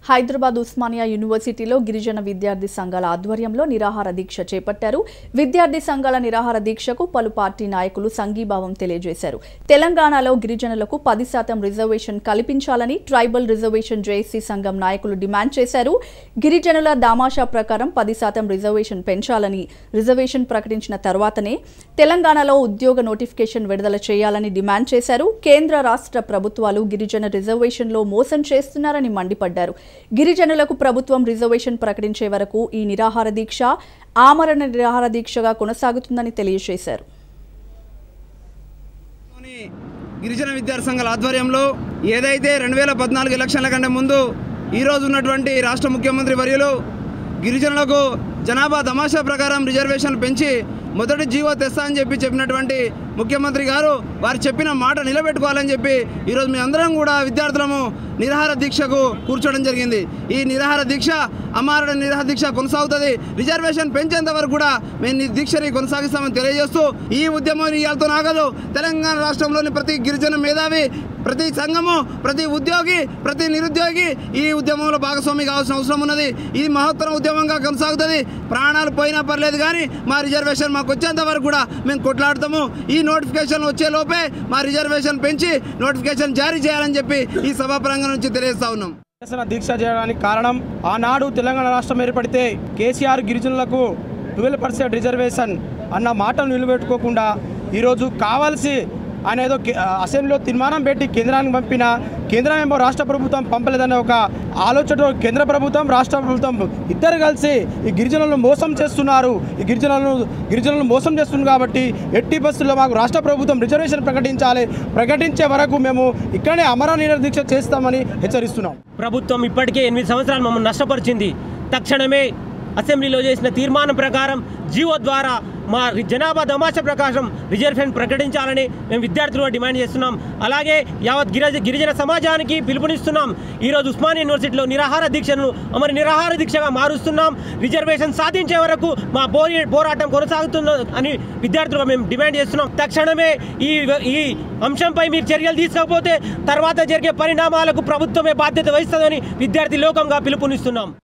హైదరాబాద్ ఉస్మానియా యూనివర్సిటీలో గిరిజన విద్యార్థి సంఘాల ఆధ్వర్యంలో నిరాహార దీక్ష చేపట్టారు విద్యార్థి సంఘాల నిరాహార దీక్షకు పలు పార్టీ నాయకులు సంఘీభావం తెలియజేశారు తెలంగాణలో గిరిజనులకు పది శాతం రిజర్వేషన్ కల్పించాలని ట్రైబల్ రిజర్వేషన్ జేఏసీ సంఘం నాయకులు డిమాండ్ చేశారు గిరిజనుల దామాషా ప్రకారం పది శాతం రిజర్వేషన్ పెంచాలని రిజర్వేషన్ ప్రకటించిన తర్వాతనే తెలంగాణలో ఉద్యోగ నోటిఫికేషన్ విడుదల చేయాలని డిమాండ్ చేశారు కేంద్ర రాష్ట్ర ప్రభుత్వాలు గిరిజన రిజర్వేషన్లో మోసం చేస్తున్నారని మండిపడ్డారు గిరిజనులకు ప్రభుత్వం రిజర్వేషన్ ప్రకటించే వరకు ఈ నిరాహార దీక్ష ఆమరణ నిరాహార దీక్షగా కొనసాగుతుందని తెలియజేశారు లోని గిరిజన విద్యార్థి సంఘాల ఆధ్వర్యంలో ఏదైతే రెండు వేల పద్నాలుగు ఎలక్షన్ల కంటే ముందు ఈరోజు ఉన్నటువంటి రాష్ట్ర ముఖ్యమంత్రి వర్యులు గిరిజనులకు జనాభా తమాషా ప్రకారం రిజర్వేషన్లు పెంచి మొదటి జీవో తెస్తా అని చెప్పి చెప్పినటువంటి ముఖ్యమంత్రి గారు వారు చెప్పిన మాట నిలబెట్టుకోవాలని చెప్పి ఈరోజు మీ అందరం కూడా విద్యార్థులము నిరాహార దీక్షకు కూర్చోవడం జరిగింది ఈ నిరాహార దీక్ష అమారణ నిరాహార దీక్ష కొనసాగుతుంది రిజర్వేషన్ పెంచేంత వరకు కూడా మేము ఈ దీక్షని కొనసాగిస్తామని తెలియజేస్తూ ఈ ఉద్యమం ఇవాళతో నాగదు తెలంగాణ రాష్ట్రంలోని ప్రతి గిరిజన మేధావి ప్రతి సంఘము ప్రతి ఉద్యోగి ప్రతి నిరుద్యోగి ఈ ఉద్యమంలో భాగస్వామి కావాల్సిన అవసరం ఉన్నది ఇది మహత్తర ఉద్యమంగా కొనసాగుతుంది ప్రాణాలు పోయినా పర్లేదు కానీ మా రిజర్వేషన్ మాకు వచ్చేంత వరకు కూడా మేము కొట్లాడతాము ఈ నోటిఫికేషన్ వచ్చే లోపే మా రిజర్వేషన్ పెంచి నోటిఫికేషన్ జారీ చేయాలని చెప్పి ఈ సభా ప్రాంగణం నుంచి తెలియజేస్తా ఉన్నాం నిరసన దీక్ష చేయడానికి కారణం ఆనాడు తెలంగాణ రాష్ట్రం ఏర్పడితే కేసీఆర్ గిరిజనులకు ట్వెల్వ్ పర్సెంట్ రిజర్వేషన్ అన్న మాటను నిలబెట్టుకోకుండా ఈరోజు కావాల్సి ఆయన ఏదో కే- అసెంబ్లీలో తీర్మానం పెట్టి కేంద్రానికి పంపిన కేంద్రం ఏమో రాష్ట్ర ప్రభుత్వం పంపలేదనే ఒక ఆలోచనతో కేంద్ర ప్రభుత్వం రాష్ట్ర ప్రభుత్వం ఇద్దరు కలిసి ఈ గిరిజనులను మోసం చేస్తున్నారు ఈ గిరిజనులను గిరిజనులను మోసం చేస్తున్నారు కాబట్టి ఎట్టి బస్సుల్లో మాకు రాష్ట్ర ప్రభుత్వం రిజర్వేషన్ ప్రకటించాలి ప్రకటించే వరకు మేము ఇక్కడనే అమర నిరదీక్ష చేస్తామని హెచ్చరిస్తున్నాం ప్రభుత్వం ఇప్పటికే ఎనిమిది సంవత్సరాలు మమ్మల్ని నష్టపరిచింది తక్షణమే అసెంబ్లీలో చేసిన తీర్మానం ప్రకారం జీవో ద్వారా మా రి- జనాభా దమాష ప్రకాశం రిజర్వేషన్ ప్రకటించాలని మేము విద్యార్థులుగా డిమాండ్ చేస్తున్నాం అలాగే యావత్ గిరిజ గిరిజన సమాజానికి పిలుపునిస్తున్నాం ఈరోజు ఉస్మానియా యూనివర్సిటీలో నిరాహార దీక్షను మరి నిరాహార దీక్షగా మారుస్తున్నాం రిజర్వేషన్ సాధించే వరకు మా పోరి పోరాటం కొనసాగుతున్న అని విద్యార్థులుగా మేము డిమాండ్ చేస్తున్నాం తక్షణమే ఈ ఈ అంశంపై మీరు చర్యలు తీసుకోకపోతే తర్వాత జరిగే పరిణామాలకు ప్రభుత్వమే బాధ్యత వహిస్తుందని విద్యార్థి లోకంగా పిలుపునిస్తున్నాం